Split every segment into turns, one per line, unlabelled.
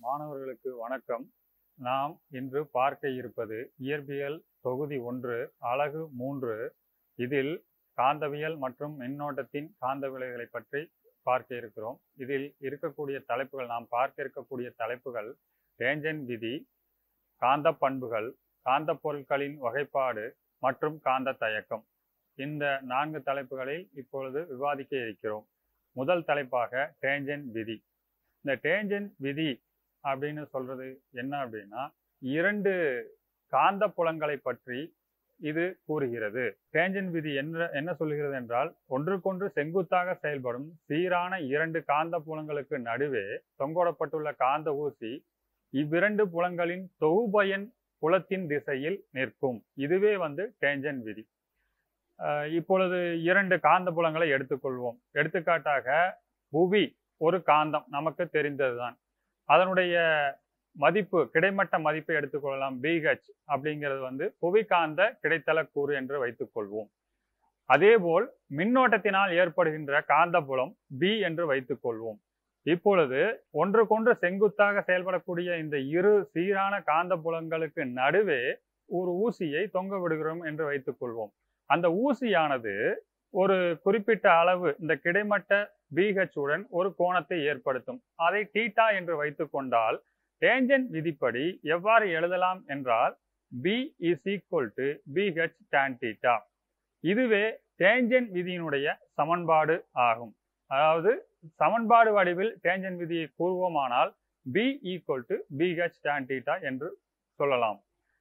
மாணவர்களுக்கு வணக்கம் நாம் இன்று பார்க்க இருப்பது இயற்பியல் தொகுதி ஒன்று அலகு மூன்று இதில் காந்தவியல் மற்றும் மின்னோட்டத்தின் காந்த விளைவுகளை பற்றி பார்க்க இருக்கிறோம் இதில் இருக்கக்கூடிய தலைப்புகள் நாம் பார்க்க இருக்கக்கூடிய தலைப்புகள் டேஞ்சன் விதி காந்த பண்புகள் காந்த பொருட்களின் வகைப்பாடு மற்றும் காந்த தயக்கம் இந்த நான்கு தலைப்புகளில் இப்பொழுது விவாதிக்க இருக்கிறோம் முதல் தலைப்பாக டேஞ்சன் விதி இந்த டேஞ்சன் விதி அப்படின்னு சொல்றது என்ன அப்படின்னா இரண்டு காந்த புலங்களை பற்றி இது கூறுகிறது டேஞ்சன் விதி என்ன என்ன சொல்கிறது என்றால் ஒன்றுக்கொன்று செங்குத்தாக செயல்படும் சீரான இரண்டு காந்த புலங்களுக்கு நடுவே தொங்கோடப்பட்டுள்ள காந்த ஊசி இவ்விரண்டு புலங்களின் தொகுபயன் புலத்தின் திசையில் நிற்கும் இதுவே வந்து டேஞ்சன் விதி அஹ் இப்பொழுது இரண்டு காந்த புலங்களை எடுத்துக்கொள்வோம் எடுத்துக்காட்டாக புவி ஒரு காந்தம் நமக்கு தெரிந்ததுதான் அதனுடைய மதிப்பு கிடைமட்ட மதிப்பை எடுத்துக்கொள்ளலாம் பிஹெச் அப்படிங்கிறது வந்து புவிகாந்த கிடைத்தல கூறு என்று வைத்துக்கொள்வோம் அதேபோல் மின்னோட்டத்தினால் ஏற்படுகின்ற காந்தப்புலம் பி என்று வைத்துக்கொள்வோம் இப்பொழுது ஒன்றுக்கொன்று செங்குத்தாக செயல்படக்கூடிய இந்த இரு சீரான காந்த புலங்களுக்கு நடுவே ஒரு ஊசியை தொங்க விடுகிறோம் என்று வைத்துக்கொள்வோம் அந்த ஊசியானது ஒரு குறிப்பிட்ட அளவு இந்த கிடைமட்ட பிஹெச் உடன் ஒரு கோணத்தை ஏற்படுத்தும் அதை டீட்டா என்று வைத்துக் கொண்டால் டேஞ்சன் விதிப்படி எவ்வாறு எழுதலாம் என்றால் B is equal to B H tan theta இதுவே டேஞ்சன் விதியினுடைய சமன்பாடு ஆகும் அதாவது சமன்பாடு வடிவில் டேஞ்சன் விதியை கூறுவோமானால் B equal to B H tan theta என்று சொல்லலாம்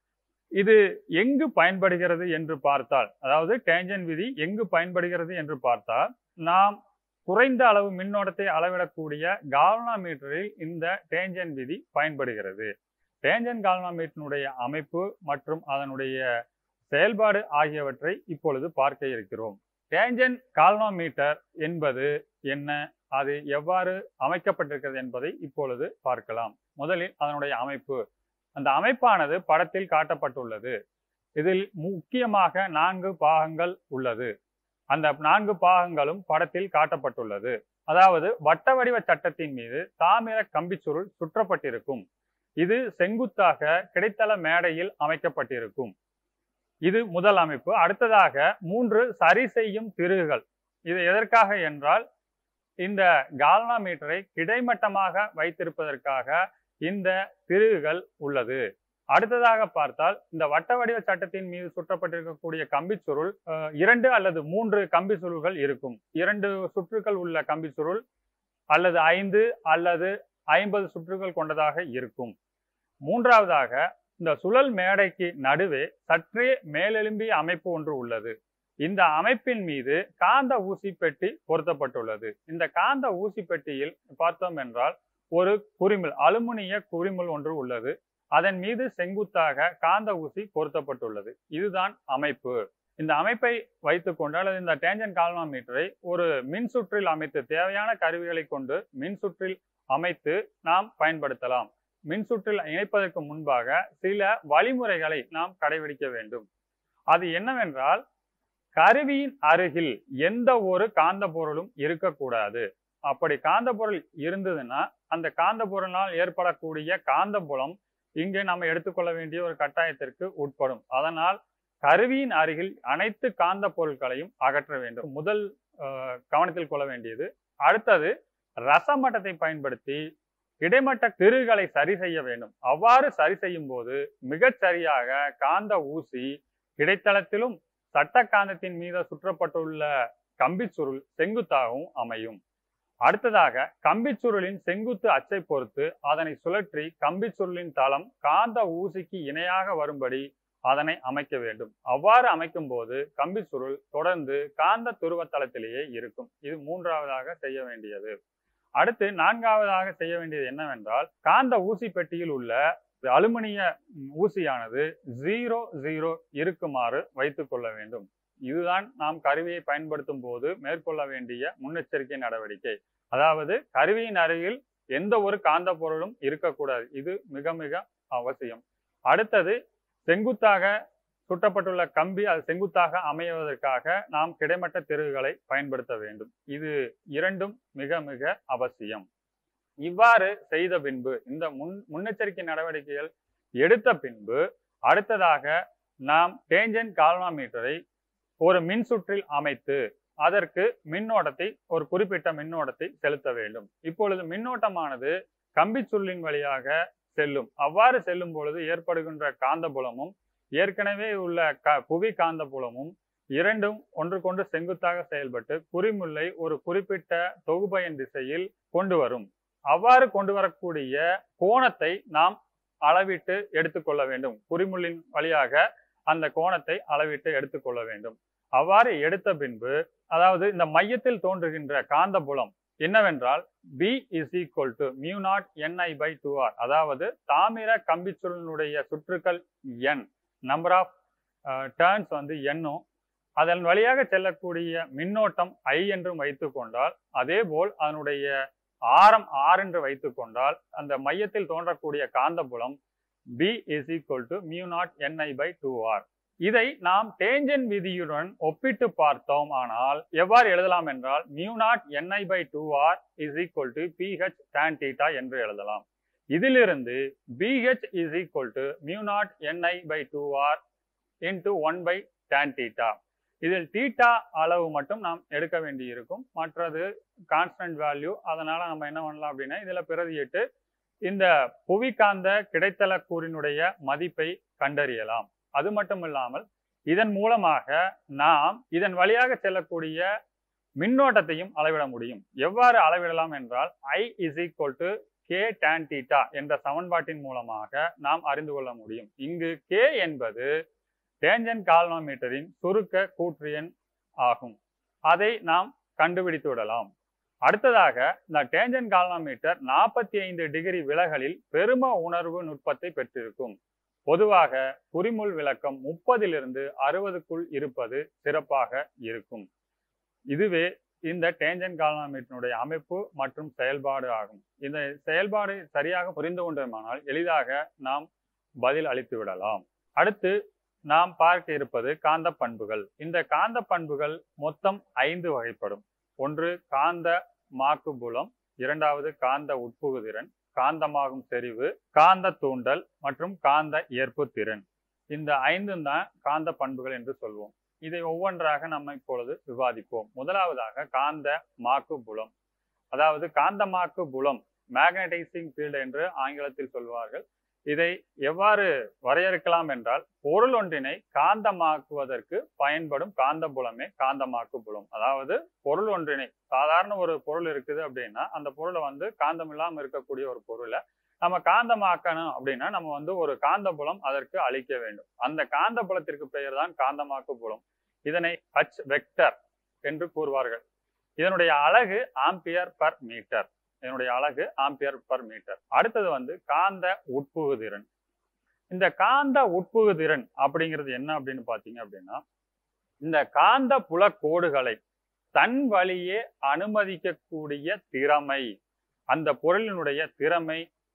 இது எங்கு பயன்படுகிறது என்று பார்த்தால் அதாவது டேஞ்சன் விதி எங்கு பயன்படுகிறது என்று பார்த்தால் நாம் குறைந்த அளவு மின்னோட்டத்தை அளவிடக்கூடிய கால்வனாமீட்டரில் இந்த டேஞ்சன் விதி பயன்படுகிறது டேஞ்சன் கால்வனாமீட்டருடைய அமைப்பு மற்றும் அதனுடைய செயல்பாடு ஆகியவற்றை இப்பொழுது பார்க்க இருக்கிறோம் டேஞ்சன் கால்வனாமீட்டர் என்பது என்ன அது எவ்வாறு அமைக்கப்பட்டிருக்கிறது என்பதை இப்பொழுது பார்க்கலாம் முதலில் அதனுடைய அமைப்பு அந்த அமைப்பானது படத்தில் காட்டப்பட்டுள்ளது இதில் முக்கியமாக நான்கு பாகங்கள் உள்ளது அந்த நான்கு பாகங்களும் படத்தில் காட்டப்பட்டுள்ளது அதாவது வட்ட வடிவ சட்டத்தின் மீது தாமிர கம்பிச்சுருள் சுற்றப்பட்டிருக்கும் இது செங்குத்தாக கிடைத்தள மேடையில் அமைக்கப்பட்டிருக்கும் இது முதல் அமைப்பு அடுத்ததாக மூன்று சரி செய்யும் திருகுகள் இது எதற்காக என்றால் இந்த கால்னாமீட்டரை கிடைமட்டமாக வைத்திருப்பதற்காக இந்த திருகுகள் உள்ளது அடுத்ததாக பார்த்தால் இந்த வட்ட வடிவ சட்டத்தின் மீது சுற்றப்பட்டிருக்கக்கூடிய கம்பி சுருள் இரண்டு அல்லது மூன்று கம்பி சுருள்கள் இருக்கும் இரண்டு சுற்றுகள் உள்ள கம்பி சுருள் அல்லது ஐந்து அல்லது ஐம்பது சுற்றுகள் கொண்டதாக இருக்கும் மூன்றாவதாக இந்த சுழல் மேடைக்கு நடுவே சற்றே மேலெலும்பிய அமைப்பு ஒன்று உள்ளது இந்த அமைப்பின் மீது காந்த ஊசி பெட்டி பொருத்தப்பட்டுள்ளது இந்த காந்த ஊசி பெட்டியில் பார்த்தோம் என்றால் ஒரு குறிமுள் அலுமினிய குறிமுள் ஒன்று உள்ளது அதன் மீது செங்குத்தாக காந்த ஊசி பொருத்தப்பட்டுள்ளது இதுதான் அமைப்பு இந்த அமைப்பை வைத்துக்கொண்டு அல்லது இந்த டேஞ்சன் கால்வாமீட்டரை ஒரு மின் சுற்றில் அமைத்து தேவையான கருவிகளை கொண்டு மின் சுற்றில் அமைத்து நாம் பயன்படுத்தலாம் மின் சுற்றில் இணைப்பதற்கு முன்பாக சில வழிமுறைகளை நாம் கடைபிடிக்க வேண்டும் அது என்னவென்றால் கருவியின் அருகில் எந்த ஒரு காந்த பொருளும் இருக்கக்கூடாது அப்படி காந்த பொருள் இருந்ததுன்னா அந்த காந்த பொருளினால் ஏற்படக்கூடிய காந்த புலம் இங்கே நம்ம எடுத்துக்கொள்ள வேண்டிய ஒரு கட்டாயத்திற்கு உட்படும் அதனால் கருவியின் அருகில் அனைத்து காந்த பொருட்களையும் அகற்ற வேண்டும் முதல் கவனத்தில் கொள்ள வேண்டியது அடுத்தது ரசமட்டத்தை பயன்படுத்தி கிடைமட்ட திருகளை சரி செய்ய வேண்டும் அவ்வாறு சரி செய்யும் போது மிகச் சரியாக காந்த ஊசி கிடைத்தளத்திலும் சட்ட காந்தத்தின் மீது சுற்றப்பட்டுள்ள கம்பி சுருள் செங்குத்தாகவும் அமையும் அடுத்ததாக கம்பிச்சுருளின் செங்குத்து அச்சை பொறுத்து அதனை சுழற்றி கம்பிச்சுருளின் தளம் காந்த ஊசிக்கு இணையாக வரும்படி அதனை அமைக்க வேண்டும் அவ்வாறு அமைக்கும் போது கம்பிச்சுருள் தொடர்ந்து காந்த துருவ தளத்திலேயே இருக்கும் இது மூன்றாவதாக செய்ய வேண்டியது அடுத்து நான்காவதாக செய்ய வேண்டியது என்னவென்றால் காந்த ஊசி பெட்டியில் உள்ள அலுமினிய ஊசியானது ஜீரோ ஜீரோ இருக்குமாறு வைத்துக் கொள்ள வேண்டும் இதுதான் நாம் கருவியை பயன்படுத்தும் போது மேற்கொள்ள வேண்டிய முன்னெச்சரிக்கை நடவடிக்கை அதாவது கருவியின் அருகில் எந்த ஒரு காந்த பொருளும் இருக்கக்கூடாது இது மிக மிக அவசியம் அடுத்தது செங்குத்தாக சுட்டப்பட்டுள்ள கம்பி அது செங்குத்தாக அமைவதற்காக நாம் கிடைமட்ட திருகுகளை பயன்படுத்த வேண்டும் இது இரண்டும் மிக மிக அவசியம் இவ்வாறு செய்த பின்பு இந்த முன் முன்னெச்சரிக்கை நடவடிக்கைகள் எடுத்த பின்பு அடுத்ததாக நாம் டேஞ்சன் கால்வாமீட்டரை ஒரு மின்சுற்றில் அமைத்து அதற்கு மின்னோட்டத்தை ஒரு குறிப்பிட்ட மின்னோட்டத்தை செலுத்த வேண்டும் இப்பொழுது மின்னோட்டமானது கம்பிச்சுருளின் வழியாக செல்லும் அவ்வாறு செல்லும் பொழுது ஏற்படுகின்ற காந்தபுலமும் ஏற்கனவே உள்ள க புவி காந்தபுலமும் இரண்டும் ஒன்றுக்கொன்று செங்குத்தாக செயல்பட்டு குறிமுல்லை ஒரு குறிப்பிட்ட தொகுபயன் திசையில் கொண்டு வரும் அவ்வாறு கொண்டு வரக்கூடிய கோணத்தை நாம் அளவிட்டு எடுத்துக்கொள்ள வேண்டும் குறிமுள்ளின் வழியாக அந்த கோணத்தை அளவிட்டு எடுத்துக்கொள்ள வேண்டும் அவ்வாறு எடுத்த பின்பு அதாவது இந்த மையத்தில் தோன்றுகின்ற காந்தபுலம் என்னவென்றால் B is equal to mu naught N I by two R அதாவது தாமிர கம்பிச்சுருளினுடைய சுற்றுக்கள் என் நம்பர் ஆஃப் டேர்ன்ஸ் வந்து எண்ணும் அதன் வழியாக செல்லக்கூடிய மின்னோட்டம் ஐ என்றும் வைத்துக் கொண்டால் அதே போல் அதனுடைய ஆரம் ஆர் என்று வைத்துக் கொண்டால் அந்த மையத்தில் தோன்றக்கூடிய காந்தபுலம் B is equal to mu naught N I by two R இதை நாம் டேஞ்சன் விதியுடன் ஒப்பிட்டு பார்த்தோம் ஆனால் எவ்வாறு எழுதலாம் என்றால் mu naught N I by two R is equal to B H tan theta என்று எழுதலாம் இதிலிருந்து B H is equal to mu naught N I by two R into one by tan theta இதில் தீட்டா அளவு மட்டும் நாம் எடுக்க வேண்டி இருக்கும் மற்றது கான்ஸ்டன்ட் வேல்யூ அதனால நம்ம என்ன பண்ணலாம் அப்படின்னா இதுல பிரதியிட்டு இந்த புவிகாந்த கிடைத்தல கூறினுடைய மதிப்பை கண்டறியலாம் அது மட்டும் இல்லாமல் இதன் மூலமாக நாம் இதன் வழியாக செல்லக்கூடிய மின்னோட்டத்தையும் அளவிட முடியும் எவ்வாறு அளவிடலாம் என்றால் I is equal to K tan theta என்ற சமன்பாட்டின் மூலமாக நாம் அறிந்து கொள்ள முடியும் இங்கு கே என்பது டேஞ்சன் கால்வாமீட்டரின் சுருக்க கூற்று எண் ஆகும் அதை நாம் கண்டுபிடித்து விடலாம் அடுத்ததாக இந்த டேஞ்சன் கால்வாமீட்டர் நாற்பத்தி ஐந்து டிகிரி விலகலில் பெரும உணர்வு நுட்பத்தை பெற்றிருக்கும் பொதுவாக குறிமுள் விளக்கம் முப்பதிலிருந்து அறுபதுக்குள் இருப்பது சிறப்பாக இருக்கும் இதுவே இந்த டேஞ்சன் கால்வாமீட்டருடைய அமைப்பு மற்றும் செயல்பாடு ஆகும் இந்த செயல்பாடு சரியாக புரிந்து கொண்டோமானால் எளிதாக நாம் பதில் அளித்து விடலாம் அடுத்து நாம் பார்க்க இருப்பது காந்த பண்புகள் இந்த காந்த பண்புகள் மொத்தம் ஐந்து வகைப்படும் ஒன்று காந்த மாக்குபுலம் இரண்டாவது காந்த உட்புகுதிறன் காந்தமாகும் செறிவு காந்த தூண்டல் மற்றும் காந்த ஏற்பு திறன் இந்த ஐந்தும் தான் காந்த பண்புகள் என்று சொல்வோம் இதை ஒவ்வொன்றாக நம்ம இப்பொழுது விவாதிப்போம் முதலாவதாக காந்த மாக்கு புலம் அதாவது காந்தமாக்கு புலம் மேக்னடைசிங் ஃபீல்டு என்று ஆங்கிலத்தில் சொல்வார்கள் இதை எவ்வாறு வரையறுக்கலாம் என்றால் பொருள் ஒன்றினை காந்தமாக்குவதற்கு பயன்படும் காந்த புலமே காந்தமாக்கு புலம் அதாவது பொருள் ஒன்றினை சாதாரண ஒரு பொருள் இருக்குது அப்படின்னா அந்த பொருளை வந்து காந்தம் இல்லாமல் இருக்கக்கூடிய ஒரு பொருளை நம்ம காந்தமாக்கணும் அப்படின்னா நம்ம வந்து ஒரு காந்த புலம் அதற்கு அளிக்க வேண்டும் அந்த காந்த புலத்திற்கு பெயர் தான் காந்தமாக்கு புலம் இதனை ஹச் வெக்டர் என்று கூறுவார்கள் இதனுடைய அலகு ஆம்பியர் பர் மீட்டர் இதனுடைய அலகு ஆம்பியர் பர் மீட்டர் அடுத்தது வந்து காந்த உட்புகுதிறன் இந்த காந்த உட்புகுதிறன் அப்படிங்கிறது என்ன அப்படின்னு பாத்தீங்க அப்படின்னா இந்த காந்த புலக்கோடுகளை தன் வழியே அனுமதிக்கக்கூடிய திறமை அந்த பொருளினுடைய திறமை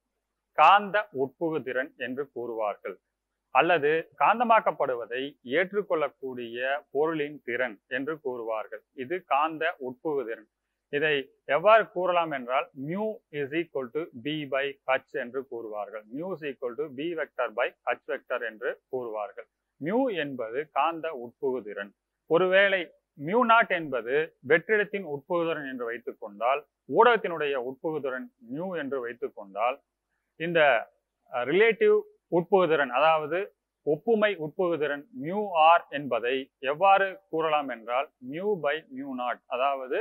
காந்த உட்புகுதிறன் என்று கூறுவார்கள் அல்லது காந்தமாக்கப்படுவதை ஏற்றுக்கொள்ளக்கூடிய பொருளின் திறன் என்று கூறுவார்கள் இது காந்த உட்புகுதிறன் இதை எவ்வாறு கூறலாம் என்றால் mu is equal to B by H என்று கூறுவார்கள் mu is equal to B vector by H vector என்று கூறுவார்கள் மியூ என்பது காந்த உட்புகுதிறன் ஒருவேளை மியூ நாட் என்பது வெற்றிடத்தின் உட்புகுதிறன் என்று வைத்துக் கொண்டால் ஊடகத்தினுடைய உட்புகுதிறன் மியூ என்று வைத்துக் கொண்டால் இந்த ரிலேட்டிவ் உட்புகுதிறன் அதாவது ஒப்புமை உட்புகுதிறன் மியூ ஆர் என்பதை எவ்வாறு கூறலாம் என்றால் மியூ பை மியூ நாட் அதாவது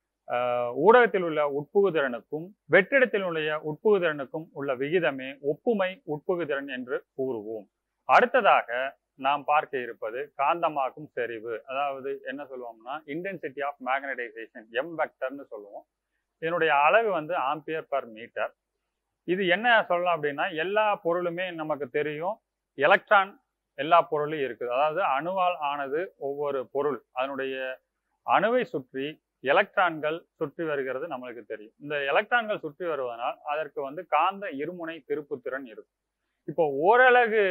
ஊடகத்தில் உள்ள உட்புகுதிறனுக்கும் வெற்றிடத்தில் உள்ள உட்புகுதிறனுக்கும் உள்ள விகிதமே ஒப்புமை உட்புகுதிறன் என்று கூறுவோம் அடுத்ததாக நாம் பார்க்க இருப்பது காந்தமாக்கும் செறிவு அதாவது என்ன சொல்லுவோம்னா இன்டென்சிட்டி ஆஃப் மேக்னடைசேஷன் எம் வெக்டர்னு சொல்லுவோம் இதனுடைய அளவு வந்து ஆம்பியர் பர் மீட்டர் இது என்ன சொல்லலாம் அப்படின்னா எல்லா பொருளுமே நமக்கு தெரியும் எலக்ட்ரான் எல்லா பொருளும் இருக்குது அதாவது அணுவால் ஆனது ஒவ்வொரு பொருள் அதனுடைய அணுவை சுற்றி எலக்ட்ரான்கள் சுற்றி வருகிறது நம்மளுக்கு தெரியும் இந்த எலக்ட்ரான்கள் சுற்றி வருவதனால் அதற்கு வந்து காந்த இருமுனை திருப்புத்திறன் இருக்கும் இப்போ ஓரலகு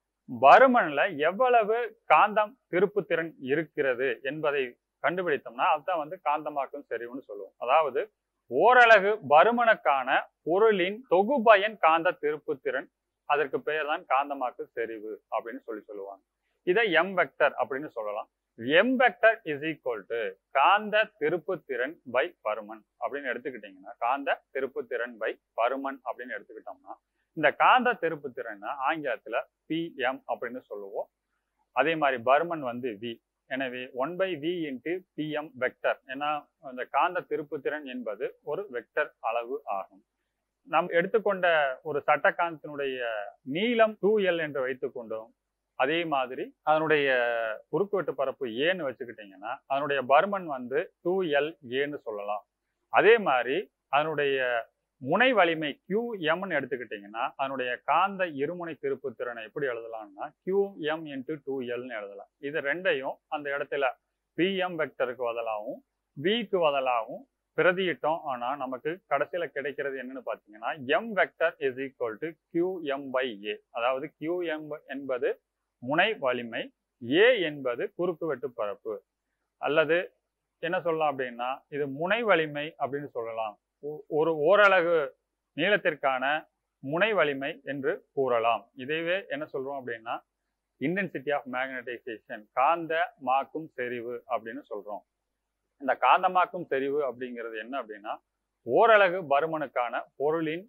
பருமன்ல எவ்வளவு காந்தம் திருப்புத்திறன் இருக்கிறது என்பதை கண்டுபிடித்தோம்னா அதுதான் வந்து காந்தமாக்கும் செறிவுன்னு சொல்லுவோம் அதாவது ஓரலகு பருமனுக்கான பொருளின் தொகுபயன் காந்த திருப்புத்திறன் அதற்கு பெயர் தான் காந்தமாக்கு செறிவு அப்படின்னு சொல்லி சொல்லுவாங்க இதை எம் வெக்டர் அப்படின்னு சொல்லலாம் M vector is equal to காந்த திருப்புத்திறன் பை பருமன் அப்படின்னு எடுத்துக்கிட்டீங்கன்னா காந்த திருப்புத்திறன் பை பருமன் அப்படின்னு எடுத்துக்கிட்டோம்னா இந்த காந்த திருப்புத்திறன் ஆங்கிலத்துல பிஎம் அப்படின்னு சொல்லுவோம் அதே மாதிரி பருமன் வந்து வி எனவே one by V into P M vector ஏன்னா அந்த காந்த திருப்புத்திறன் என்பது ஒரு வெக்டர் அளவு ஆகும் நாம் எடுத்துக்கொண்ட ஒரு சட்டகாந்தத்தினுடைய நீளம் டூ எல் என்று வைத்துக்கொண்டோம் அதே மாதிரி அதனுடைய குறுக்குவெட்டு பரப்பு ஏன்னு வச்சுக்கிட்டீங்கன்னா அதனுடைய பருமன் வந்து டூ எல் ஏன்னு சொல்லலாம் அதே மாதிரி அதனுடைய முனை வலிமை கியூ எம்னு எடுத்துக்கிட்டிங்கன்னா அதனுடைய காந்த இருமுனை திருப்பு திறனை எப்படி எழுதலாம்னா கியூ எம் இன்ட்டு டூ எல்னு எழுதலாம் இது ரெண்டையும் அந்த இடத்துல பிஎம் வெக்டருக்கு பதிலாகவும் விக்கு பதிலாகவும் பிரதியிட்டோம் ஆனா நமக்கு கடைசியில கிடைக்கிறது என்னன்னு பாத்தீங்கன்னா M vector is equal to Q M by A அதாவது கியூ எம் என்பது முனை வலிமை ஏ என்பது குறுக்குவெட்டு பரப்பு அல்லது என்ன சொல்லலாம் அப்படின்னா இது முனை வலிமை அப்படின்னு சொல்லலாம் ஒரு ஓரலகு நீளத்திற்கான முனை வலிமை என்று கூறலாம் இதைவே என்ன சொல்றோம் அப்படின்னா இன்டென்சிட்டி ஆஃப் மேக்னடைசேஷன் காந்த மாக்கும் செறிவு அப்படின்னு சொல்றோம் இந்த காந்தமாக்கும் செறிவு அப்படிங்கிறது என்ன அப்படின்னா ஓரலகு பருமனுக்கான பொருளின்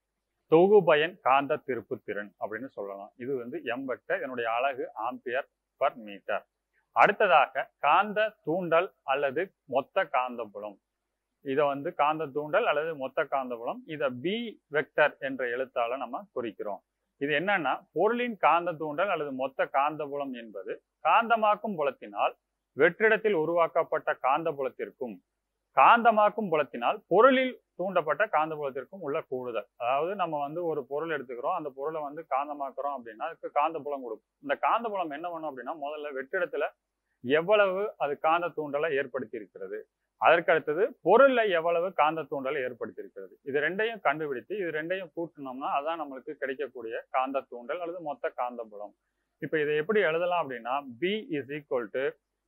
தொகுபயன் காந்த திருப்பு திறன் அப்படின்னு சொல்லலாம் இது வந்து எம் வெக்டர் இதனுடைய அலகு ஆம்பியர் பர் மீட்டர் அடுத்ததாக காந்த தூண்டல் அல்லது மொத்த காந்தபுலம் இதை வந்து காந்த தூண்டல் அல்லது மொத்த காந்தபுலம் இதை பி வெக்டர் என்ற எழுத்தால நம்ம குறிக்கிறோம் இது என்னன்னா பொருளின் காந்த தூண்டல் அல்லது மொத்த காந்தபுலம் என்பது காந்தமாக்கும் புலத்தினால் வெற்றிடத்தில் உருவாக்கப்பட்ட காந்தபுலத்திற்கும் காந்தமாக்கும் புலத்தினால் பொருளில் தூண்டப்பட்ட காந்தபுலத்திற்கும் உள்ள கூடுதல் அதாவது நம்ம வந்து ஒரு பொருள் எடுத்துக்கிறோம் அந்த பொருளை வந்து காந்தமாக்குறோம் அப்படின்னா அதுக்கு காந்தபுலம் கொடுக்கும் இந்த காந்தபுலம் என்ன பண்ணும் அப்படின்னா முதல்ல வெற்றிடத்துல எவ்வளவு அது காந்த தூண்டலை ஏற்படுத்தி இருக்கிறது அதற்கு அடுத்தது பொருள்ல எவ்வளவு காந்த தூண்டலை ஏற்படுத்தி இருக்கிறது இது ரெண்டையும் கண்டுபிடித்து இது ரெண்டையும் கூட்டினோம்னா அதான் நம்மளுக்கு கிடைக்கக்கூடிய காந்த தூண்டல் அல்லது மொத்த காந்தபுலம் இப்ப இதை எப்படி எழுதலாம் அப்படின்னா B is equal to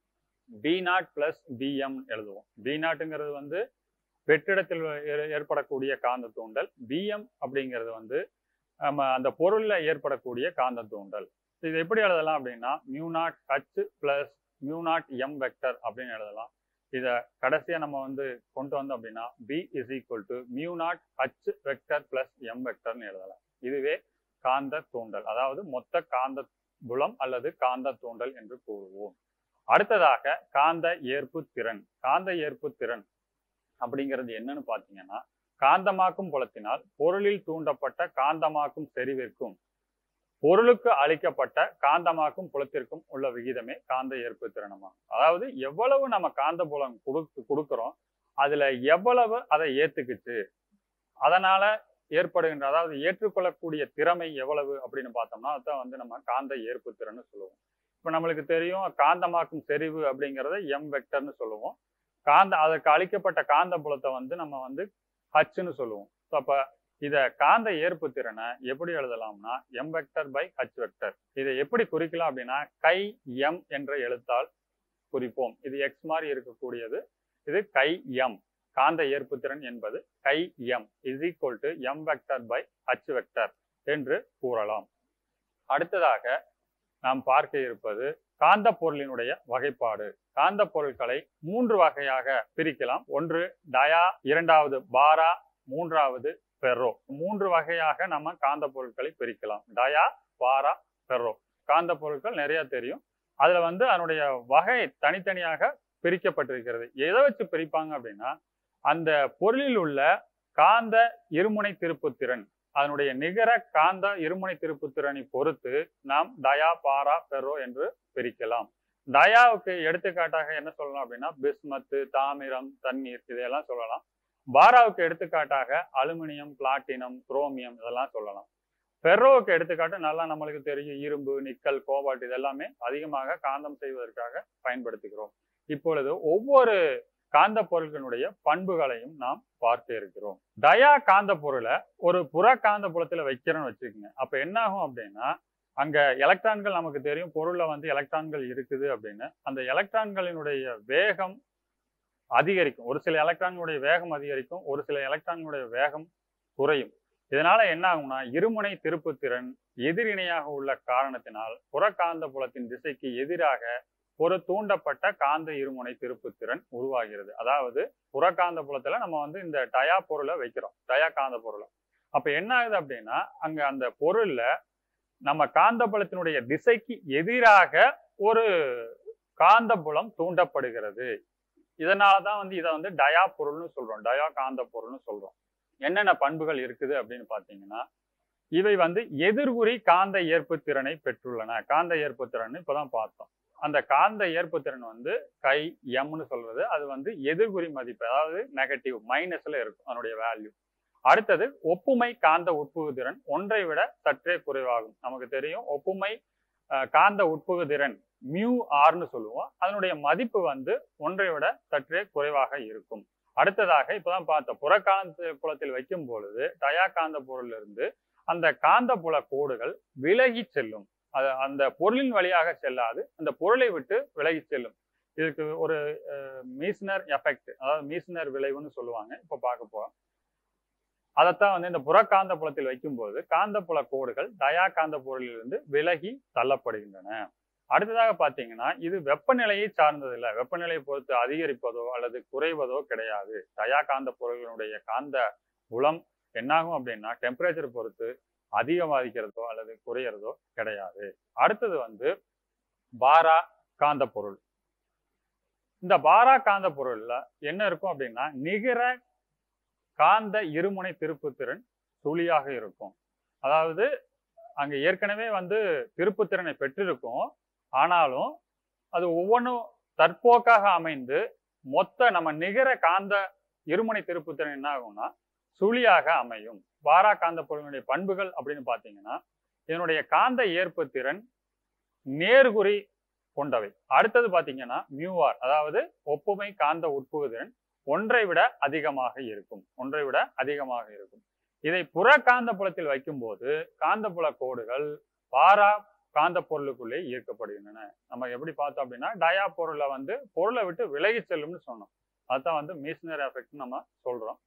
B naught plus B M எழுதுவோம் பி நாட்டுங்கிறது வந்து வெற்றிடத்தில் ஏற்படக்கூடிய காந்த தூண்டல் பிஎம் அப்படிங்கிறது வந்து நம்ம அந்த பொருள்ல ஏற்படக்கூடிய காந்த தூண்டல் இது எப்படி எழுதலாம் அப்படின்னா mu naught H plus mu naught M vector அப்படின்னு எழுதலாம் இதை கடைசியா நம்ம வந்து கொண்டு வந்தோம் அப்படின்னா B is equal to mu naught H vector plus M வெக்டர்னு எழுதலாம் இதுவே காந்த தூண்டல் அதாவது மொத்த காந்த புலம் அல்லது காந்த தூண்டல் என்று கூறுவோம் அடுத்ததாக காந்த ஏற்பு திறன் காந்த ஏற்பு திறன் அப்படிங்கிறது என்னன்னு பாத்தீங்கன்னா காந்தமாக்கும் புலத்தினால் பொருளில் தூண்டப்பட்ட காந்தமாக்கும் செறிவிற்கும் பொருளுக்கு அளிக்கப்பட்ட காந்தமாக்கும் புலத்திற்கும் உள்ள விகிதமே காந்த ஏற்பு திறனமாகும் அதாவது எவ்வளவு நம்ம காந்த புலம் கொடுக்கு கொடுக்குறோம் அதுல எவ்வளவு அதை ஏத்துக்குச்சு அதனால ஏற்படுகின்ற அதாவது ஏற்றுக்கொள்ளக்கூடிய திறமை எவ்வளவு அப்படின்னு பார்த்தோம்னா அதான் வந்து நம்ம காந்த ஏற்பு திறன்னு சொல்லுவோம் இப்ப நம்மளுக்கு தெரியும் காந்தமாக்கும் செறிவு அப்படிங்கிறத எம் வெக்டர்னு சொல்லுவோம் காந்த அதற்கு அளிக்கப்பட்ட காந்த புலத்தை வந்து நம்ம வந்து ஹச்னு சொல்லுவோம் ஸோ அப்ப இத காந்த ஏற்பு திறனை எப்படி எழுதலாம்னா M vector by H vector இதை எப்படி குறிக்கலாம் அப்படின்னா கை எம் என்ற எழுத்தால் குறிப்போம் இது எக்ஸ் மாதிரி இருக்கக்கூடியது இது கை எம் காந்த ஏற்பு திறன் என்பது chi M is equal to M vector by H vector என்று கூறலாம் அடுத்ததாக நாம் பார்க்க இருப்பது காந்த பொருளினுடைய வகைப்பாடு காந்த பொருட்களை மூன்று வகையாக பிரிக்கலாம் ஒன்று டயா இரண்டாவது பாரா மூன்றாவது பெர்ரோ மூன்று வகையாக நம்ம காந்த பொருட்களை பிரிக்கலாம் டயா பாரா பெர்ரோ காந்த பொருட்கள் நிறைய தெரியும் அதுல வந்து அதனுடைய வகை தனித்தனியாக பிரிக்கப்பட்டிருக்கிறது எதை வச்சு பிரிப்பாங்க அப்படின்னா அந்த பொருளில் உள்ள காந்த இருமுனை திருப்புத்திறன் அதனுடைய நிகர காந்த இருமுனை திருப்புத்திறனை பொறுத்து நாம் டயா பாரா பெர்ரோ என்று பிரிக்கலாம் டயாவுக்கு எடுத்துக்காட்டாக என்ன சொல்லலாம் அப்படின்னா பிஸ்மத்து தாமிரம் தண்ணீர் இதையெல்லாம் சொல்லலாம் பாராவுக்கு எடுத்துக்காட்டாக அலுமினியம் பிளாட்டினம் குரோமியம் இதெல்லாம் சொல்லலாம் பெர்ரோவுக்கு எடுத்துக்காட்டு நல்லா நம்மளுக்கு தெரியும் இரும்பு நிக்கல் கோபால்ட் இதெல்லாமே அதிகமாக காந்தம் செய்வதற்காக பயன்படுத்துகிறோம் இப்பொழுது ஒவ்வொரு காந்த பொருட்களுடைய பண்புகளையும் நாம் பார்க்க இருக்கிறோம் டயா காந்த பொருளை ஒரு புற காந்த புலத்துல வைக்கிறோம்னு வச்சுக்கோங்க அப்ப என்ன ஆகும் அப்படின்னா அங்க எலக்ட்ரான்கள் நமக்கு தெரியும் பொருள்ல வந்து எலக்ட்ரான்கள் இருக்குது அப்படின்னு அந்த எலக்ட்ரான்களினுடைய வேகம் அதிகரிக்கும் ஒரு சில எலக்ட்ரான்களுடைய வேகம் அதிகரிக்கும் ஒரு சில எலக்ட்ரான்களுடைய வேகம் குறையும் இதனால என்ன ஆகும்னா இருமுனை திருப்புத்திறன் எதிரிணையாக உள்ள காரணத்தினால் புறக்காந்த புலத்தின் திசைக்கு எதிராக ஒரு தூண்டப்பட்ட காந்த இருமுனை திருப்புத்திறன் உருவாகிறது அதாவது புறக்காந்த புலத்துல நம்ம வந்து இந்த டயா பொருளை வைக்கிறோம் டயா காந்த பொருளை அப்ப என்ன ஆகுது அப்படின்னா அங்க அந்த பொருள்ல நம்ம காந்தபுலத்தினுடைய திசைக்கு எதிராக ஒரு காந்தபுலம் தூண்டப்படுகிறது இதனாலதான் வந்து இதை வந்து டயா பொருள்னு சொல்றோம் டயா காந்த பொருள்னு சொல்றோம் என்னென்ன பண்புகள் இருக்குது அப்படின்னு பாத்தீங்கன்னா இவை வந்து எதிர்குறி காந்த ஏற்பு திறனை பெற்றுள்ளன காந்த ஏற்பு திறன் இப்பதான் பார்த்தோம் அந்த காந்த ஏற்பு திறன் வந்து கை எம்னு சொல்றது அது வந்து எதிர்குறி மதிப்பு அதாவது நெகட்டிவ் மைனஸ்ல இருக்கும் அதனுடைய வேல்யூ அடுத்தது ஒப்புமை காந்த உட்புகுதிறன் ஒன்றை விட சற்றே குறைவாகும் நமக்கு தெரியும் ஒப்புமை அஹ், காந்த உட்புகுதிறன் மியூ ஆர்னு சொல்லுவோம் அதனுடைய மதிப்பு வந்து ஒன்றை விட சற்றே குறைவாக இருக்கும் அடுத்ததாக இப்பதான் பார்த்தோம் புறக்காந்த புலத்தில் வைக்கும் பொழுது டயா காந்த பொருளிலிருந்து அந்த காந்த புல கோடுகள் விலகி செல்லும் அது அந்த பொருளின் வழியாக செல்லாது அந்த பொருளை விட்டு விலகி செல்லும் இதுக்கு ஒரு மீஸ்னர் எஃபெக்ட் அதாவது மீஸ்னர் விளைவுன்னு சொல்லுவாங்க இப்போ பார்க்க போறோம் அதைத்தான் வந்து இந்த புறக்காந்த புலத்தில் வைக்கும்போது காந்தப்புல கோடுகள் டயா காந்த பொருளிலிருந்து விலகி தள்ளப்படுகின்றன அடுத்ததாக பார்த்தீங்கன்னா இது வெப்பநிலையை சார்ந்தது இல்லை வெப்பநிலையை பொறுத்து அதிகரிப்பதோ அல்லது குறைவதோ கிடையாது டயா காந்த பொருள்களுடைய காந்த புலம் என்னாகும் அப்படின்னா டெம்பரேச்சர் பொறுத்து அதிகமாதிக்கிறதோ அல்லது குறையிறதோ கிடையாது அடுத்தது வந்து பாரா காந்த பொருள் இந்த பாரா காந்த பொருள்ல என்ன இருக்கும் அப்படின்னா நிகர காந்த இருமுனை திருப்புத்திறன் சுழியாக இருக்கும் அதாவது அங்க ஏற்கனவே வந்து திருப்புத்திறனை பெற்றிருக்கும் ஆனாலும் அது ஒவ்வொன்றும் தற்போக்காக அமைந்து மொத்த நம்ம நிகர காந்த இருமுனை திருப்புத்திறன் என்ன ஆகும்னா சுழியாக அமையும் பாரா காந்த பொருளினுடைய பண்புகள் அப்படின்னு பார்த்தீங்கன்னா இதனுடைய காந்த ஏற்பு திறன் நேர்குறி கொண்டவை அடுத்தது பார்த்தீங்கன்னா மியூஆர் அதாவது ஒப்புமை காந்த உட்புகுதிறன் ஒன்றை விட அதிகமாக இருக்கும் ஒன்றை விட அதிகமாக இருக்கும் இதை புற காந்த புலத்தில் வைக்கும்போது காந்தப்புல கோடுகள் பாரா காந்த பொருளுக்குள்ளே ஈர்க்கப்படுகின்றன நம்ம எப்படி பார்த்தோம் அப்படின்னா டயா பொருளை வந்து பொருளை விட்டு விலகி செல்லும்னு சொன்னோம் அதுதான் வந்து மீஸ்னர் எஃபெக்ட் நம்ம சொல்றோம்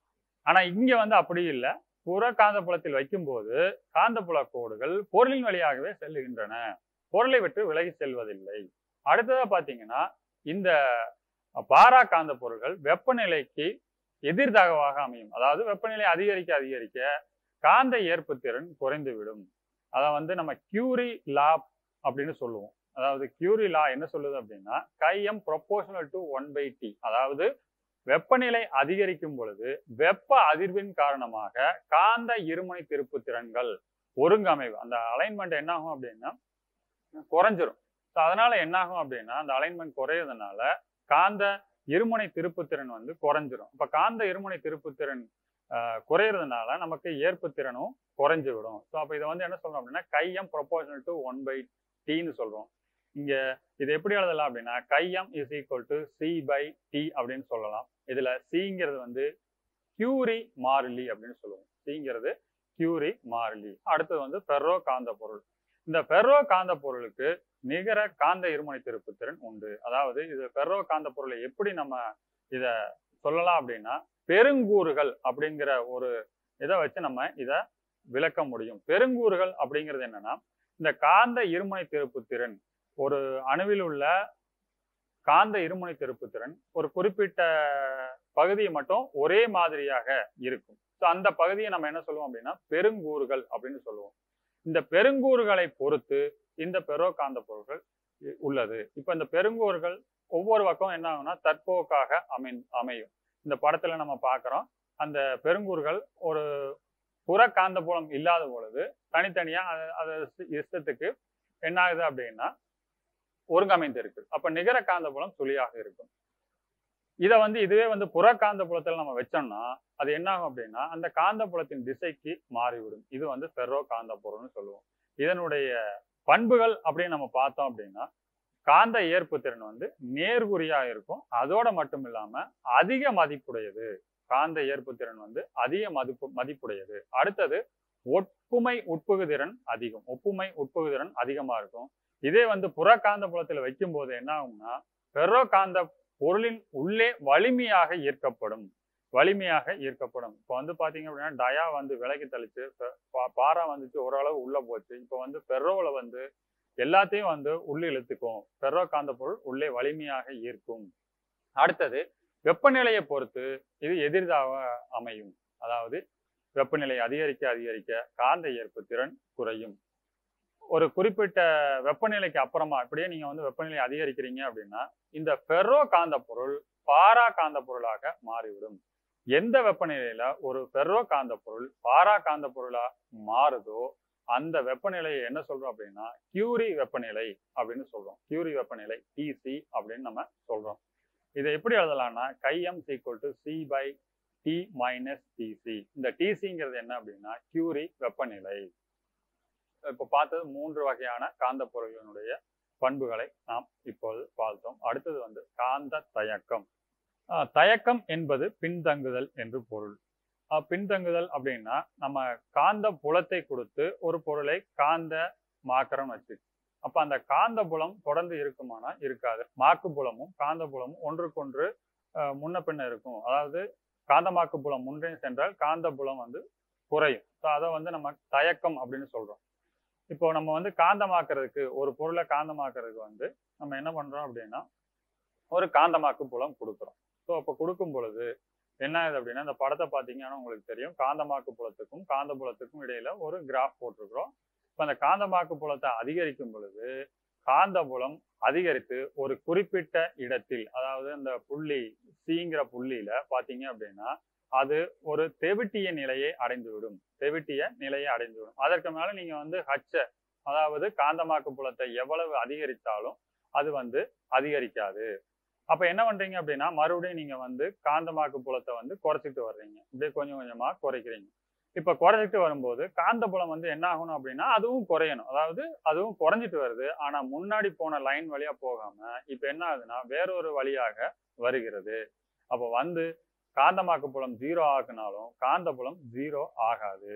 ஆனா இங்க வந்து அப்படி இல்லை புற காந்த புலத்தில் வைக்கும்போது காந்தப்புல கோடுகள் பொருளின் வழியாகவே செல்லுகின்றன பொருளை விட்டு விலகி செல்வதில்லை அடுத்ததா பாத்தீங்கன்னா இந்த பாரா காந்த பொருள்கள் வெப்பநிலைக்கு எதிர்தகவாக அமையும் அதாவது வெப்பநிலை அதிகரிக்க அதிகரிக்க காந்த ஏற்பு திறன் குறைந்துவிடும் அதை வந்து நம்ம கியூரி லா அப்படின்னு சொல்லுவோம் அதாவது கியூரி லா என்ன சொல்லுது அப்படின்னா chi M proportional to one by T அதாவது வெப்பநிலை அதிகரிக்கும் பொழுது வெப்ப அதிர்வின் காரணமாக காந்த இருமுனை திருப்பு திறன்கள் ஒருங்கமைவு அந்த அலைன்மெண்ட் என்ன ஆகும் அப்படின்னா குறைஞ்சிரும் ஸோ அதனால என்ன ஆகும் அப்படின்னா அந்த அலைன்மெண்ட் குறையிறதுனால காந்த இருமுனை திருப்புத்திறன் வந்து குறைஞ்சிரும் இப்ப காந்த இருமுனை திருப்புத்திறன் ஆஹ், குறையிறதுனால நமக்கு ஏற்பு திறனும் குறைஞ்சு விடும் ஸோ அப்போ இதை வந்து என்ன சொல்றோம் அப்படின்னா chi M proportional to one by டின்னு சொல்றோம் இங்க இது எப்படி எழுதலாம் அப்படின்னா chi M is equal to C by T அப்படின்னு சொல்லலாம் இதுல சிங்கிறது வந்து கியூரி மாறிலி அப்படின்னு சொல்லுவோம் சிங்கிறது கியூரி மாறிலி அடுத்தது வந்து பெர்ரோ காந்த பொருள் இந்த பெர்ரோ காந்த பொருளுக்கு நிகர காந்த இருமுனை திருப்புத்திறன் உண்டு அதாவது இது பெர்ரோ காந்த பொருளை எப்படி நம்ம இத சொல்லலாம் அப்படின்னா பெருங்கூறுகள் அப்படிங்கிற ஒரு இதை வச்சு நம்ம இத விளக்க முடியும் பெருங்கூறுகள் அப்படிங்கிறது என்னன்னா இந்த காந்த இருமுனை திருப்புத்திறன் ஒரு அணுவில் உள்ள காந்த இருமுனை திருப்புத்திறன் ஒரு குறிப்பிட்ட பகுதியை மட்டும் ஒரே மாதிரியாக இருக்கும் ஸோ அந்த பகுதியை நம்ம என்ன சொல்லுவோம் அப்படின்னா பெருங்கூறுகள் அப்படின்னு சொல்லுவோம் இந்த பெருங்கூறுகளை பொறுத்து இந்த பெரோ காந்த பொருட்கள் இ- உள்ளது இப்ப இந்த பெருங்கூறுகள் ஒவ்வொரு பக்கம் என்ன ஆகும்னா தற்போக்காக அமை அமையும் இந்த படத்துல நம்ம பார்க்கிறோம் அந்த பெருங்கூறுகள் ஒரு புற காந்த புலம் இல்லாத பொழுது தனித்தனியா அது- அது இஷ்டத்துக்கு என்ன ஆகுது அப்படின்னா ஒருங்கமைந்து இருக்கு அப்ப நிகர காந்த புலம் துளியாக இருக்கும் இதை வந்து இதுவே வந்து புற காந்த புலத்தில் நம்ம வச்சோம்னா அது என்ன ஆகும் அப்படின்னா அந்த காந்த புலத்தின் திசைக்கு மாறிவிடும் இது வந்து ஃபெர்ரோ காந்த பொருள்னு சொல்லுவோம் இதனுடைய பண்புகள் அப்படின்னு நம்ம பார்த்தோம் அப்படின்னா காந்த ஏற்பு திறன் வந்து நேர்குறியா இருக்கும் அதோட மட்டும் இல்லாம அதிக மதிப்புடையது காந்த ஏற்பு திறன் வந்து அதிக மதிப்பு மதிப்புடையது அடுத்தது ஒப்புமை உட்புகுதிறன் அதிகம் ஒப்புமை உட்புகுதிறன் அதிகமா இருக்கும் இதே வந்து புற காந்த புலத்துல வைக்கும் போது என்ன ஆகும்னா ஃபெர்ரோ காந்த பொருளின் உள்ளே வலிமையாக ஈர்க்கப்படும் வலிமையாக ஈர்க்கப்படும் இப்போ வந்து பாத்தீங்க அப்படின்னா டயா வந்து விலகி தெளிச்சு ப- பா- பாரா வந்துச்சு ஓரளவு உள்ள போச்சு இப்போ வந்து பெர்ரோல வந்து எல்லாத்தையும் வந்து உள்ளே இழுத்துக்கும் பெர்ரோ காந்த பொருள் உள்ளே வலிமையாக ஈர்க்கும் அடுத்தது வெப்பநிலையை பொறுத்து இது எதிர்தாக அமையும் அதாவது வெப்பநிலை அதிகரிக்க அதிகரிக்க காந்த ஈர்ப்பு திறன் குறையும் ஒரு குறிப்பிட்ட வெப்பநிலைக்கு அப்புறமா இப்படியே நீங்க வந்து வெப்பநிலை அதிகரிக்கிறீங்க அப்படின்னா இந்த ஃபெர்ரோ காந்த பொருள் பாரா காந்த பொருளாக மாறிவிடும் எந்த வெப்பநிலையில ஒரு ஃபெர்ரோ காந்த பொருள் பாரா காந்த பொருளா மாறுதோ அந்த வெப்பநிலையை என்ன சொல்றோம் அப்படின்னா கியூரி வெப்பநிலை அப்படின்னு சொல்றோம் கியூரி வெப்பநிலை டிசி அப்படின்னு நம்ம சொல்றோம் இதை எப்படி எழுதலாம்னா chi M is equal to C by T minus T C இந்த டிசிங்கிறது என்ன அப்படின்னா கியூரி வெப்பநிலை இப்போ பார்த்தது மூன்று வகையான காந்த பொருள்களுடைய பண்புகளை நாம் இப்போது பார்த்தோம் அடுத்தது வந்து காந்த தயக்கம் ஆஹ் தயக்கம் என்பது பின்தங்குதல் என்று பொருள் ஆஹ் பின்தங்குதல் அப்படின்னா நம்ம காந்த புலத்தை கொடுத்து ஒரு பொருளை காந்த மாக்கரம் வச்சு அப்ப அந்த காந்த புலம் தொடர்ந்து இருக்குமானா இருக்காது மாக்கு புலமும் காந்த புலமும் ஒன்றுக்கொன்று ஆஹ் முன்ன பின்ன இருக்கும் அதாவது காந்தமாக்கு புலம் முன்னே சென்றால் காந்த புலம் வந்து குறையும் ஸோ அதை வந்து நம்ம தயக்கம் அப்படின்னு சொல்றோம் இப்போ நம்ம வந்து காந்தமாக்குறதுக்கு ஒரு பொருளை காந்தமாக்குறதுக்கு வந்து நம்ம என்ன பண்றோம் அப்படின்னா ஒரு காந்தமாக்கு புலம் கொடுக்குறோம் ஸோ அப்போ கொடுக்கும் பொழுது என்ன ஆகுது அப்படின்னா இந்த படத்தை பார்த்தீங்கன்னா உங்களுக்கு தெரியும் காந்தமாக்கு புலத்துக்கும் காந்த புலத்துக்கும் இடையில ஒரு கிராஃப் போட்டிருக்கிறோம் இப்போ அந்த காந்தமாக்கு புலத்தை அதிகரிக்கும் பொழுது காந்த புலம் அதிகரித்து ஒரு குறிப்பிட்ட இடத்தில் அதாவது அந்த புள்ளி சிங்கிற புள்ளியில பார்த்தீங்க அப்படின்னா அது ஒரு தெவிட்டிய நிலையை அடைந்துவிடும் தெவிட்டிய நிலையை அடைந்துவிடும் அதற்கு மேல நீங்க வந்து ஹச்ச அதாவது காந்தமாக்கு புலத்தை எவ்வளவு அதிகரித்தாலும் அது வந்து அதிகரிக்காது அப்ப என்ன பண்றீங்க அப்படின்னா மறுபடியும் நீங்க வந்து காந்தமாக்கு புலத்தை வந்து குறைச்சிட்டு வர்றீங்க இப்படியே கொஞ்சம் கொஞ்சமா குறைக்கிறீங்க இப்ப குறைச்சிட்டு வரும்போது காந்த புலம் வந்து என்ன ஆகணும் அப்படின்னா அதுவும் குறையணும் அதாவது அதுவும் குறைஞ்சிட்டு வருது ஆனா முன்னாடி போன லைன் வழியா போகாம இப்ப என்ன ஆகுதுன்னா வேறொரு வழியாக வருகிறது அப்ப வந்து காந்தமாக்கு புலம் ஜீரோ ஆக்குனாலும் காந்த புலம் ஜீரோ ஆகாது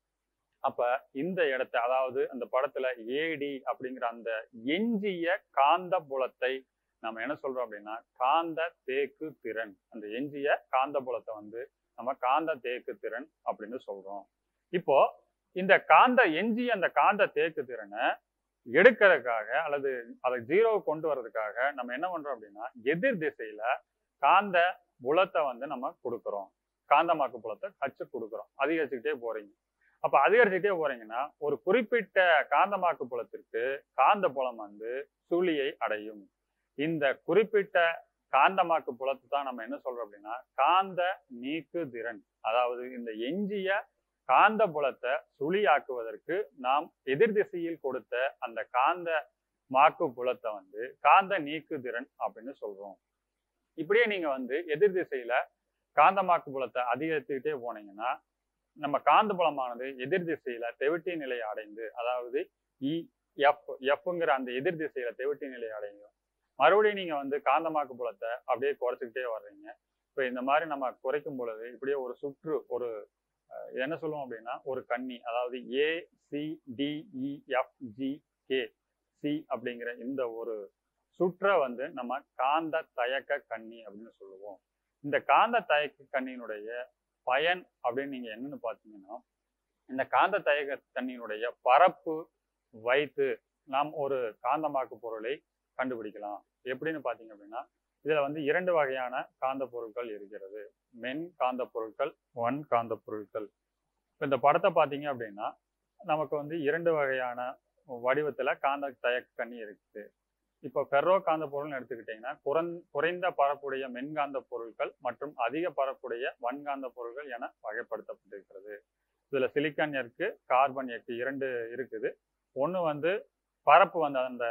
அப்ப இந்த இடத்த அதாவது அந்த படத்துல ஏடி அப்படிங்கிற அந்த எஞ்சிய காந்த புலத்தை நம்ம என்ன சொல்றோம் அப்படின்னா காந்த தேக்கு திறன் அந்த எஞ்சிய காந்த புலத்தை வந்து நம்ம காந்த தேக்கு திறன் அப்படின்னு சொல்றோம் இப்போ இந்த காந்த எஞ்சிய அந்த காந்த தேக்கு திறனை எடுக்கிறதுக்காக அல்லது அதை ஜீரோ கொண்டு வர்றதுக்காக நம்ம என்ன பண்றோம் அப்படின்னா எதிர் திசையில காந்த புலத்தை வந்து நம்ம கொடுக்குறோம் காந்தமாக்கு புலத்தை கச்சு கொடுக்குறோம் அதிகரிச்சுக்கிட்டே போறீங்க அப்ப அதிகரிச்சுக்கிட்டே போறீங்கன்னா ஒரு குறிப்பிட்ட காந்தமாக்கு புலத்திற்கு காந்த புலம் வந்து சுழியை அடையும் இந்த குறிப்பிட்ட காந்தமாக்கு புலத்தை தான் நம்ம என்ன சொல்றோம் அப்படின்னா காந்த நீக்கு திறன் அதாவது இந்த எஞ்சிய காந்த புலத்தை சுழியாக்குவதற்கு நாம் எதிர் திசையில் கொடுத்த அந்த காந்த மாக்கு புலத்தை வந்து காந்த நீக்கு திறன் அப்படின்னு சொல்றோம் இப்படியே நீங்க வந்து எதிர் திசையில காந்தமாக்கு புலத்தை அதிகரித்துக்கிட்டே போனீங்கன்னா நம்ம காந்த புலமானது எதிர் திசையில தெவிட்டி நிலையை அடைந்து அதாவது இ எஃப் எஃப்ங்கிற அந்த எதிர் திசையில தெவிட்டி நிலையை அடையும் மறுபடியும் நீங்க வந்து காந்தமாக்கு புலத்தை அப்படியே குறைச்சிக்கிட்டே வர்றீங்க இப்போ இந்த மாதிரி நம்ம குறைக்கும் பொழுது இப்படியே ஒரு சுற்று ஒரு அஹ், என்ன சொல்லுவோம் அப்படின்னா ஒரு கண்ணி அதாவது A C D E F G K C அப்படிங்கிற இந்த ஒரு சுற்றை வந்து நம்ம காந்த தயக்க கண்ணி அப்படின்னு சொல்லுவோம் இந்த காந்த தயக்க கண்ணியினுடைய பயன் அப்படின்னு நீங்க என்னன்னு பார்த்தீங்கன்னா இந்த காந்த தயக்க கண்ணியினுடைய பரப்பு வைத்து நாம் ஒரு காந்தமாக்கு பொருளை கண்டுபிடிக்கலாம் எப்படின்னு பார்த்தீங்க அப்படின்னா இதுல வந்து இரண்டு வகையான காந்த பொருட்கள் இருக்கிறது மென் காந்த பொருட்கள் ஒன் காந்த பொருட்கள் இப்போ இந்த படத்தை பார்த்தீங்க அப்படின்னா நமக்கு வந்து இரண்டு வகையான வடிவத்துல காந்த தயக்க கண்ணி இருக்குது இப்போ ஃபெர்ரோ காந்த பொருள்னு எடுத்துக்கிட்டிங்கன்னா குறந் குறைந்த பரப்புடைய மென்காந்த பொருட்கள் மற்றும் அதிக பரப்புடைய வன்காந்த பொருட்கள் என வகைப்படுத்தப்பட்டிருக்கிறது இதுல சிலிக்கான் எர்க்கு கார்பன் எர்க்கு இரண்டு இருக்குது ஒன்று வந்து பரப்பு வந்து அந்த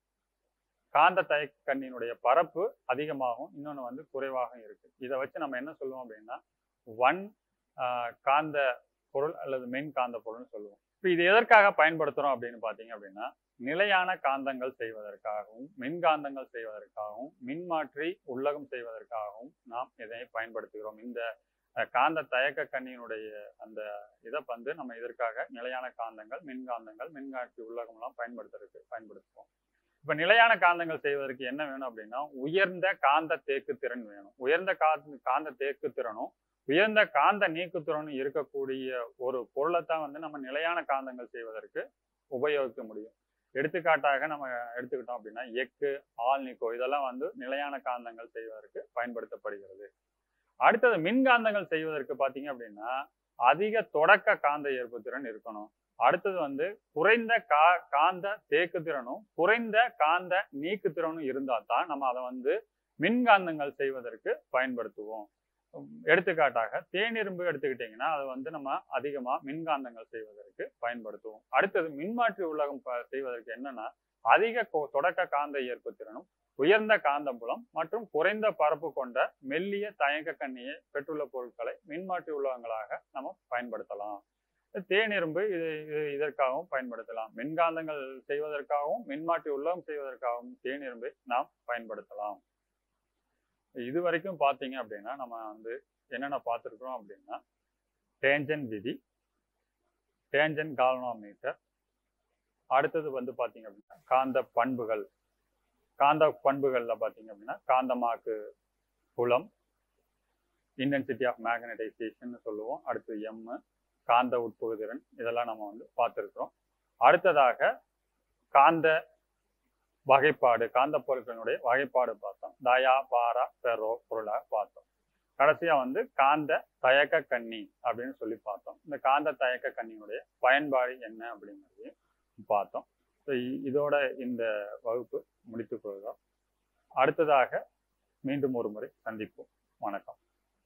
காந்த தயக்கண்ணினுடைய பரப்பு அதிகமாகும் இன்னொன்று வந்து குறைவாகவும் இருக்கு இதை வச்சு நம்ம என்ன சொல்லுவோம் அப்படின்னா வன் காந்த பொருள் அல்லது மென் காந்த பொருள்னு சொல்லுவோம் இப்போ இது எதற்காக பயன்படுத்துறோம் அப்படின்னு பார்த்தீங்க அப்படின்னா நிலையான காந்தங்கள் செய்வதற்காகவும் மின்காந்தங்கள் செய்வதற்காகவும் மின்மாற்றி உள்ளகம் செய்வதற்காகவும் நாம் இதை பயன்படுத்துகிறோம் இந்த அஹ், காந்த தயக்க கண்ணியினுடைய அந்த இதை வந்து நம்ம இதற்காக நிலையான காந்தங்கள் மின்காந்தங்கள் மின்காட்சி உள்ளகம்லாம் பயன்படுத்துறதுக்கு பயன்படுத்துவோம் இப்ப நிலையான காந்தங்கள் செய்வதற்கு என்ன வேணும் அப்படின்னா உயர்ந்த காந்த தேக்கு திறன் வேணும் உயர்ந்த காந்த காந்த தேக்கு திறனும் உயர்ந்த காந்த நீக்குத்திறனும் இருக்கக்கூடிய ஒரு பொருளை தான் வந்து நம்ம நிலையான காந்தங்கள் செய்வதற்கு உபயோகிக்க முடியும் எடுத்துக்காட்டாக நம்ம எடுத்துக்கிட்டோம் அப்படின்னா எக்கு ஆல்னிக்கோ இதெல்லாம் வந்து நிலையான காந்தங்கள் செய்வதற்கு பயன்படுத்தப்படுகிறது அடுத்தது மின்காந்தங்கள் செய்வதற்கு பார்த்தீங்க அப்படின்னா அதிக தொடக்க காந்த ஏற்புத்திறன் இருக்கணும் அடுத்தது வந்து குறைந்த கா காந்த தேக்கு திறனும் குறைந்த காந்த நீக்கு திறனும் இருந்தால் தான் நம்ம அதை வந்து மின்காந்தங்கள் செய்வதற்கு பயன்படுத்துவோம் எடுத்துக்காட்டாக தேனிரும்பு எடுத்துக்கிட்டிங்கன்னா அது வந்து நம்ம அதிகமா மின்காந்தங்கள் செய்வதற்கு பயன்படுத்துவோம் அடுத்தது மின்மாற்றி உலகம் செய்வதற்கு என்னன்னா அதிக தொடக்க காந்த ஏற்பு திறனும் உயர்ந்த காந்தப்புலம் மற்றும் குறைந்த பரப்பு கொண்ட மெல்லிய தயக்க கண்ணியை பெற்றுள்ள பொருட்களை மின்மாற்றி உலகங்களாக நம்ம பயன்படுத்தலாம் தேனிரும்பு இது இதற்காகவும் பயன்படுத்தலாம் மின்காந்தங்கள் செய்வதற்காகவும் மின்மாற்றி உலகம் செய்வதற்காகவும் தேனிரும்பை நாம் பயன்படுத்தலாம் இது வரைக்கும் பார்த்தீங்க அப்படின்னா நம்ம வந்து என்னென்ன பார்த்துருக்குறோம் அப்படின்னா டேஞ்சன் விதி டேஞ்சன் கால்னோமீட்டர் அடுத்தது வந்து பார்த்தீங்க அப்படின்னா காந்த பண்புகள் காந்த பண்புகளில் பார்த்தீங்க அப்படின்னா காந்தமாக்கு புலம் இன்டென்சிட்டி ஆஃப் மேக்னடைசேஷன் சொல்லுவோம் அடுத்து எம் காந்த உட்புகுதிறன் இதெல்லாம் நம்ம வந்து பார்த்துருக்குறோம் அடுத்ததாக காந்த வகைப்பாடு காந்த பொருட்களினுடைய வகைப்பாடு பார்த்தோம் தயா பாரா பெரோ பொருளாக பார்த்தோம் கடைசியா வந்து காந்த தயக்க கண்ணி அப்படின்னு சொல்லி பார்த்தோம் இந்த காந்த தயக்க கண்ணியுடைய பயன்பாடு என்ன அப்படிங்கிறதையும் பார்த்தோம் ஸோ இதோட இந்த வகுப்பு முடித்துக் கொள்கிறோம் அடுத்ததாக மீண்டும் ஒரு முறை சந்திப்போம் வணக்கம்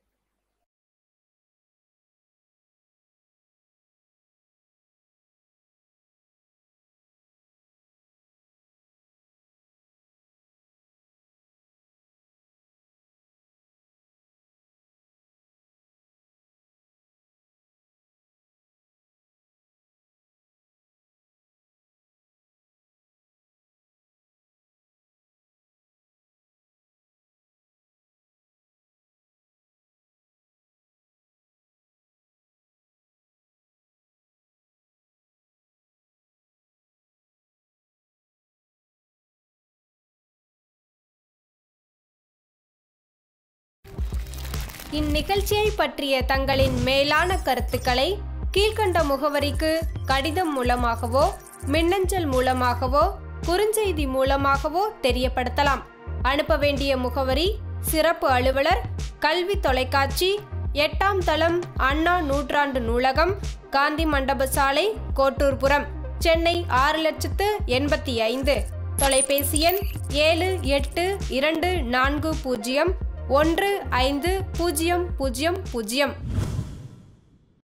இந்நிகழ்ச்சியை பற்றிய தங்களின் மேலான கருத்துக்களை கீழ்கண்ட முகவரிக்கு கடிதம் மூலமாகவோ மின்னஞ்சல் மூலமாகவோ குறுஞ்செய்தி மூலமாகவோ தெரியப்படுத்தலாம் அனுப்ப வேண்டிய முகவரி சிறப்பு அலுவலர் கல்வி தொலைக்காட்சி எட்டாம் தளம் அண்ணா நூற்றாண்டு நூலகம் காந்தி மண்டப சாலை கோட்டூர்புரம் சென்னை ஆறு லட்சத்து எண்பத்தி ஐந்து தொலைபேசி எண் ஏழு எட்டு இரண்டு நான்கு பூஜ்ஜியம் ஒன்று ஐந்து பூஜ்ஜியம் பூஜ்ஜியம் பூஜ்ஜியம்